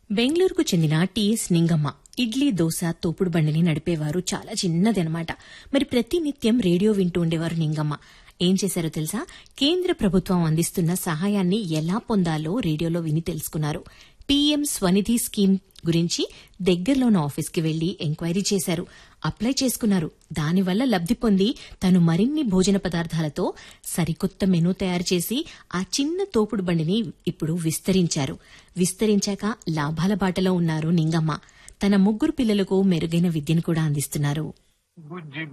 బెంగళూరుకు చెందిన టీఎస్ నింగమ్మ ఇడ్లీ దోశ తోపుడు బండిని నడిపేవారు చాలా చిన్నదనమాట మరి ప్రతి నిత్యం రేడియో వింటూ ఉండేవారు నింగమ్మ ఏం చేశారో తెలుసా కేంద్ర ప్రభుత్వం అందిస్తున్న సహాయాన్ని ఎలా పొందాలో రేడియోలో విని తెలుసుకున్నారు పీఎం స్వనిధి స్కీమ్ గురించి దగ్గరలోని ఆఫీస్కి వెళ్లి ఎంక్వైరీ చేశారు అప్లై చేసుకున్నారు దానివల్ల లబ్ది పొంది తను మరిన్ని భోజన పదార్థాలతో సరికొత్త మెనూ తయారు చేసి ఆ చిన్న తోపుడు బండిని ఇప్పుడు విస్తరించారు విస్తరించాక లాభాల బాటలో ఉన్నారు నింగమ్మ తన ముగ్గురు పిల్లలకు మెరుగైన విద్యను కూడా అందిస్తున్నారు బుజ్జి